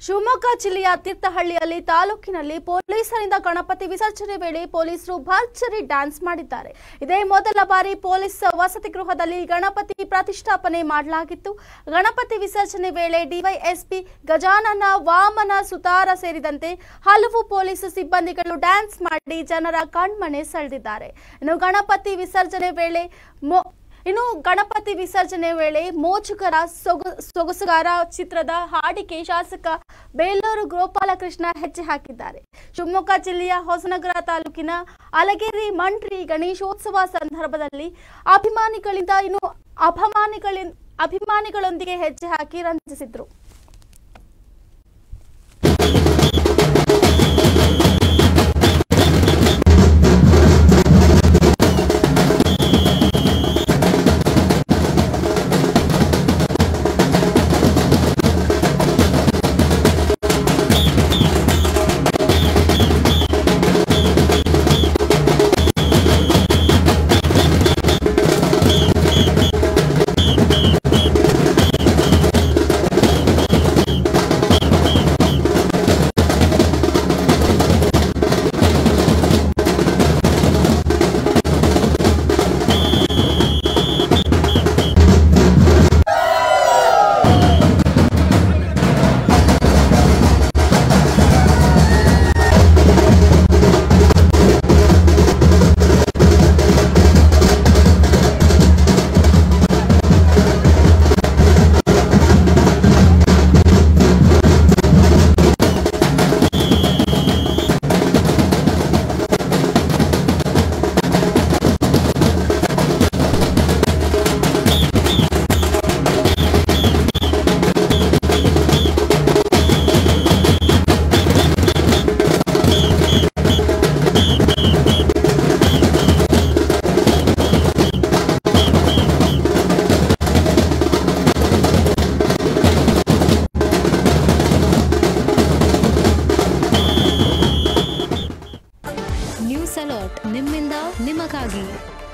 ಶಿವಮೊಗ್ಗ ಜಿಲ್ಲೆಯ ತೀರ್ಥಹಳ್ಳಿಯಲ್ಲಿ ತಾಲೂಕಿನಲ್ಲಿ ಪೊಲೀಸರಿಂದ ಗಣಪತಿ ವಿಸರ್ಜನೆ ವೇಳೆ ಪೊಲೀಸರು ಭರ್ಜರಿ ಡ್ಯಾನ್ಸ್ ಮಾಡಿದ್ದಾರೆ ಇದೇ ಮೊದಲ ಬಾರಿ ಪೊಲೀಸ್ ವಸತಿ ಗೃಹದಲ್ಲಿ ಗಣಪತಿ ಪ್ರತಿಷ್ಠಾಪನೆ ಮಾಡಲಾಗಿತ್ತು ಗಣಪತಿ ವಿಸರ್ಜನೆ ವೇಳೆ ಡಿವೈಎಸ್ಪಿ ಗಜಾನನ ವಾಮನ ಸುತಾರ ಸೇರಿದಂತೆ ಹಲವು ಪೊಲೀಸ್ ಸಿಬ್ಬಂದಿಗಳು ಡ್ಯಾನ್ಸ್ ಮಾಡಿ ಜನರ ಕಣ್ಮನೆ ಸೆಳೆದಿದ್ದಾರೆ ಇನ್ನು ಗಣಪತಿ ವಿಸರ್ಜನೆ ವೇಳೆ ಮೊ ಇನ್ನು ಗಣಪತಿ ವಿಸರ್ಜನೆ ವೇಳೆ ಮೋಚುಗರ ಸೊಗ ಸೊಗಸುಗಾರ ಚಿತ್ರದ ಹಾಡಿಗೆ ಶಾಸಕ ಬೇಲೂರು ಗೋಪಾಲಕೃಷ್ಣ ಹೆಜ್ಜೆ ಹಾಕಿದ್ದಾರೆ ಶಿವಮೊಗ್ಗ ಜಿಲ್ಲೆಯ ಹೊಸನಗರ ತಾಲೂಕಿನ ಅಲಗೇರಿ ಮಂಡ್ರಿ ಗಣೇಶೋತ್ಸವ ಸಂದರ್ಭದಲ್ಲಿ ಅಭಿಮಾನಿಗಳಿಂದ ಇನ್ನು ಅಭಿಮಾನಿಗಳಿಂದ ಅಭಿಮಾನಿಗಳೊಂದಿಗೆ ಹೆಜ್ಜೆ ಹಾಕಿ ರಂಜಿಸಿದ್ರು ನ್ಯೂಸ್ ಅಲರ್ಟ್ ನಿಮ್ಮಿಂದ ನಿಮಗಾಗಿ